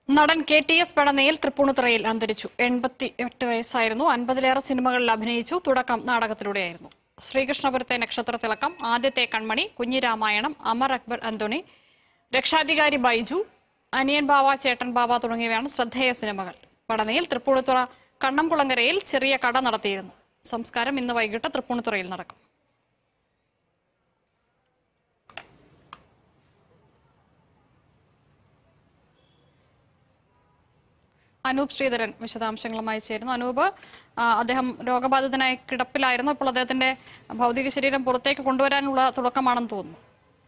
നടൻ K T S Padannayil തൃപ്പൂണിത്തുറയിൽ അന്തരിച്ചു എൺപത്തി എട്ട് വയസ്സായിരുന്നു അൻപതിലേറെ സിനിമകളിൽ അഭിനയിച്ചു തുടക്കം നാടകത്തിലൂടെയായിരുന്നു ശ്രീകൃഷ്ണപുരത്തെ നക്ഷത്ര തിളക്കം ആദ്യത്തെ കൺമണി കുഞ്ഞിരാമായണം അമർ അക്ബർ അന്തോണി രക്ഷാധികാരി ബൈജു അനിയൻ ബാവ ചേട്ടൻ ബാവ തുടങ്ങിയവയാണ് ശ്രദ്ധേയ സിനിമകൾ പടനയിൽ തൃപ്പൂണിത്തുറ കണ്ണംകുളങ്ങരയിൽ ചെറിയ കട നടത്തിയിരുന്നു സംസ്കാരം ഇന്ന് വൈകിട്ട് തൃപ്പൂണിത്തുറയിൽ നടക്കും അനൂപ് ശ്രീധരൻ വിശദാംശങ്ങളുമായി ചേരുന്നു അനൂപ് ആ, അദ്ദേഹം രോഗബാധിതനായി കിടപ്പിലായിരുന്നു ഇപ്പോൾ അദ്ദേഹത്തിന്റെ ഭൗതിക ശരീരം പുറത്തേക്ക് കൊണ്ടുവരാനുള്ള തുടക്കമാണെന്ന് തോന്നുന്നു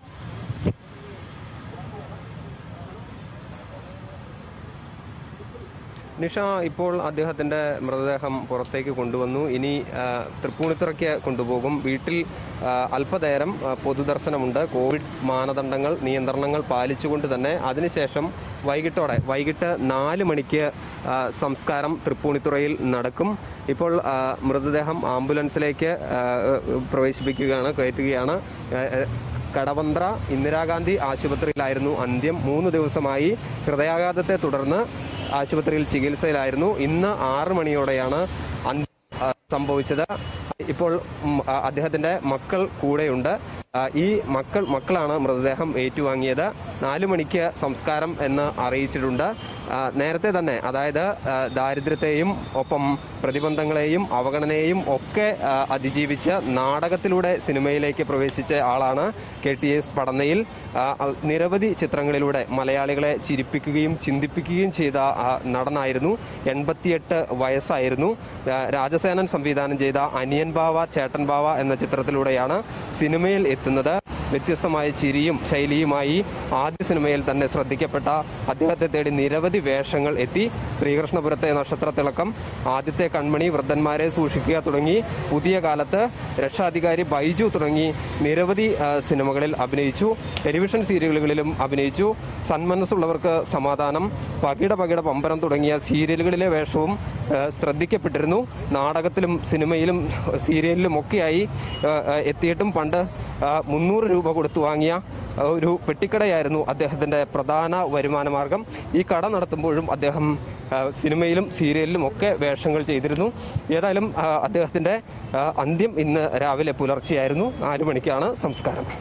നിഷ ഇപ്പോൾ അദ്ദേഹത്തിന്റെ മൃതദേഹം പുറത്തേക്ക് കൊണ്ടുവന്നു ഇനി ആ, തൃപ്പൂണിത്തുറയ്ക്ക് കൊണ്ടുപോകും വീട്ടിൽ ആ, അല്പനേരം ആ, പൊതുദർശനമുണ്ട് കോവിഡ് മാനദണ്ഡങ്ങൾ നിയന്ത്രണങ്ങൾ പാലിച്ചുകൊണ്ട് തന്നെ അതിനുശേഷം വൈകിട്ടോടെ വൈകിട്ട് നാല് മണിക്ക് ആ, സംസ്കാരം തൃപ്പൂണിത്തുറയിൽ നടക്കും ഇപ്പോൾ ആ, മൃതദേഹം ആംബുലൻസിലേക്ക് ആ, പ്രവേശിപ്പിക്കുകയാണ് കയറ്റുകയാണ് ആ, ആ, കടവന്ത്ര ഇന്ദിരാഗാന്ധി ആശുപത്രിയിലായിരുന്നു അന്ത്യം മൂന്ന് ദിവസമായി ഹൃദയാഘാതത്തെ തുടർന്ന് ആശുപത്രിയിൽ ചികിത്സയിലായിരുന്നു ഇന്ന് ആറ് മണിയോടെയാണ് അന്ത്യം ആ, സംഭവിച്ചത് ഇപ്പോൾ ഉം, ആ, അദ്ദേഹത്തിന്റെ മക്കൾ കൂടെയുണ്ട് ആ, ഈ മക്കൾ മക്കളാണ് മൃതദേഹം ഏറ്റുവാങ്ങിയത് നാലു മണിക്ക് സംസ്കാരം എന്ന് അറിയിച്ചിട്ടുണ്ട് ആ, നേരത്തെ തന്നെ അതായത് ആ, ദാരിദ്ര്യത്തെയും ഒപ്പം പ്രതിബന്ധങ്ങളെയും അവഗണനയെയും ഒക്കെ ആ, അതിജീവിച്ച് നാടകത്തിലൂടെ സിനിമയിലേക്ക് പ്രവേശിച്ച ആളാണ് കെ ടി എസ് പടന്നയിൽ ആ, ആ, നിരവധി ചിത്രങ്ങളിലൂടെ മലയാളികളെ ചിരിപ്പിക്കുകയും ചിന്തിപ്പിക്കുകയും ചെയ്ത ആ, നടനായിരുന്നു എൺപത്തിയെട്ട് വയസ്സായിരുന്നു ആ, രാജസേനൻ സംവിധാനം ചെയ്ത അനിയൻ ബാവ ചേട്ടൻ ബാവ എന്ന ചിത്രത്തിലൂടെയാണ് സിനിമയിൽ എത്തുന്നത് വ്യത്യസ്തമായ ചിരിയും ശൈലിയുമായി ആദ്യ സിനിമയിൽ തന്നെ ശ്രദ്ധിക്കപ്പെട്ട അദ്ദേഹത്തെ തേടി നിരവധി വേഷങ്ങൾ എത്തി ശ്രീകൃഷ്ണപുരത്തെ നക്ഷത്ര തിളക്കം ആദ്യത്തെ കൺമണി വൃദ്ധന്മാരെ സൂക്ഷിക്കുക തുടങ്ങി പുതിയ കാലത്ത് രക്ഷാധികാരി ബൈജു തുടങ്ങി നിരവധി ആ, സിനിമകളിൽ അഭിനയിച്ചു ടെലിവിഷൻ സീരിയലുകളിലും അഭിനയിച്ചു സന്മനസ്സുള്ളവർക്ക് സമാധാനം പകിട പകിട പമ്പരം തുടങ്ങിയ സീരിയലുകളിലെ വേഷവും ആ, ശ്രദ്ധിക്കപ്പെട്ടിരുന്നു നാടകത്തിലും സിനിമയിലും സീരിയലിലും ഒക്കെയായി ആ, ആ, എത്തിയിട്ടും പണ്ട് ആ, മുന്നൂറ് രൂപ കൊടുത്തു വാങ്ങിയ ആ, ഒരു പെട്ടിക്കടയായിരുന്നു അദ്ദേഹത്തിന്റെ പ്രധാന വരുമാന മാർഗം ഈ കട നടത്തുമ്പോഴും അദ്ദേഹം ആ, സിനിമയിലും സീരിയലിലും ഒക്കെ വേഷങ്ങൾ ചെയ്തിരുന്നു ഏതായാലും ആ, അദ്ദേഹത്തിന്റെ ആ, അന്ത്യം ഇന്ന് രാവിലെ പുലർച്ചെയായിരുന്നു നാലു മണിക്കാണ് സംസ്കാരം